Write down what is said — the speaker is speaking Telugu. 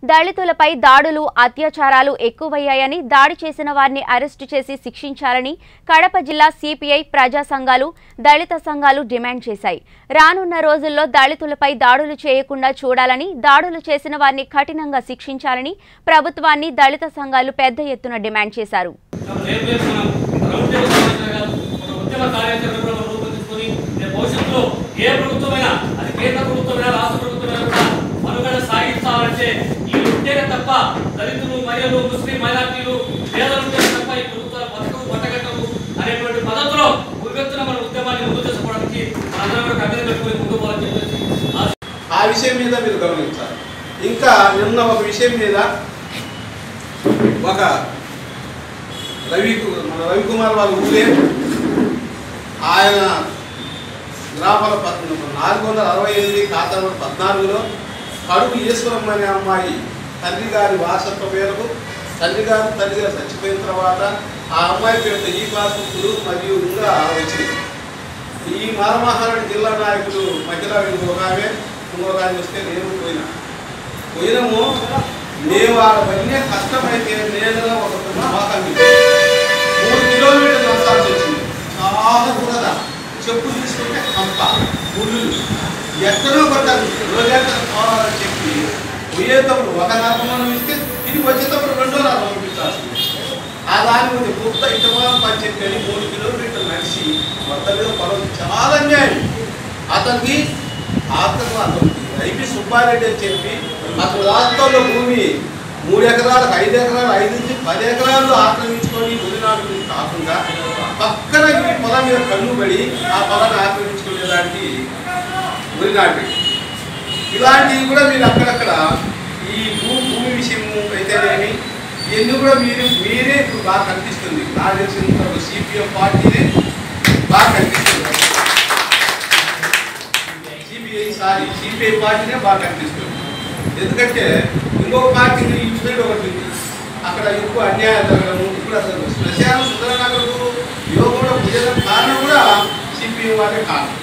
దళితులపై దాడులు అత్యాచారాలు ఎక్కువయ్యాయని దాడి చేసిన వారిని అరెస్టు చేసి శిక్షించాలని కడప జిల్లా సిపిఐ ప్రజా సంఘాలు దళిత సంఘాలు డిమాండ్ చేశాయి రానున్న రోజుల్లో దళితులపై దాడులు చేయకుండా చూడాలని దాడులు చేసిన వారిని కఠినంగా శిక్షించాలని ప్రభుత్వాన్ని దళిత సంఘాలు పెద్ద ఎత్తున డిమాండ్ చేశారు రేపు రేపు మనం రౌండ్ టేబుల్ సమావేశం కాదు ఒక ఉద్యమ కార్యాచరణ కూడా మనం రూపొందించుకొని రేపు భవిష్యత్తులో ఏ ప్రభుత్వమైనా అది కేంద్ర ప్రభుత్వమైనా రాష్ట్ర ప్రభుత్వమైనా కూడా మనుగడ సాగించాలంటే ఈ ఉంటేనే తప్ప దళితులు మహిళలు ముస్లిం మైనార్టీలు పేదలు ఉంటేనే తప్ప ఈ ప్రభుత్వాల బతుకు బట్టగట్టవు అనేటువంటి పద్ధతిలో ఉవ్వెత్తున మన ఉద్యమాన్ని ముందు చేసుకోవడానికి మనందరం కూడా కమిటీ పెట్టుకుని ముందుకు పోవాలని చెప్పేసి ఆశ- ఆ విషయం మీద మీరు గమనించాలి ఇంకా నిన్న ఒక విషయం మీద ఒక రవి కు- మన రవికుమార్ వాళ్ళ ఊరే ఆయన గ్రామాల పద్నాలుగు నాలుగు వందల అరవై ఎనిమిది ఖాతా నెంబర్ పద్నాలుగులో కడుపు ఈశ్వరం అనే అమ్మాయి తండ్రి గారి వారసత్వ మేరకు తండ్రి గారు తల్లి గారు చచ్చిపోయిన తర్వాత ఆ అమ్మాయి పేరుతో ఈ పాస్బుక్లు మరియు ఇంకా వచ్చింది ఈ మారమహారాడు జిల్లా నాయకులు మహిళా ఇంకొక ఆమె ఇంకొక ఆమె వస్తే నేను పోయినా పోయినాము మేము అవన్నీ కష్టమైతే నేను ఒక నమ్మకం మూడు కిలోమీటర్లు నడచాల్సి వచ్చింది చాలా కూడా చెప్పు తీసుకుంటే కంప ముళ్ళు ఎక్కడో కొట్టాలి రోజంతా పోవాలని చెప్పి పోయేటప్పుడు ఒక నరకం ఇస్తే తిరిగి వచ్చేటప్పుడు రెండో నరకం పంపించాల్సింది ఆ దాని మీద కొత్త ఇటమానం పంచాయతీ అని మూడు కిలోమీటర్లు నడిచి మొత్తం మీద పొలం చాలా అన్యాయం అతనికి ఆత్మ అతను ఐపి సుబ్బారెడ్డి అని చెప్పి అతను రాష్ట్రంలో భూమి మూడు ఎకరాలకు ఐదు ఎకరాలు ఐదు నుంచి పది ఎకరాలు ఆక్రమించుకొని వదిలినాడు కాకుండా పక్కన ఈ పొలం మీద కన్ను పడి ఆ పొలాన్ని ఆక్రమించుకునేదానికి వదిలినాడు ఇలాంటివి కూడా మీరు అక్కడక్కడ ఈ భూ భూమి విషయం అయితేనేమి ఇవన్నీ కూడా మీరు మీరే ఇప్పుడు బాగా కనిపిస్తుంది నాకు తెలిసిన సిపిఎం పార్టీనే బాగా కనిపిస్తుంది సిపిఐ సారీ సిపిఐ పార్టీనే బాగా కనిపిస్తుంది ఎందుకంటే ఇంకొక పార్టీ ఈ సైడ్ ఒకటి ఉంది అక్కడ ఎక్కువ అన్యాయం జరగడము ఇప్పుడు అసలు శ్మశానం సుందరనగర్ యువకుడు ప్రజలకు కారణం కూడా సిపిఐ వాళ్ళే కారణం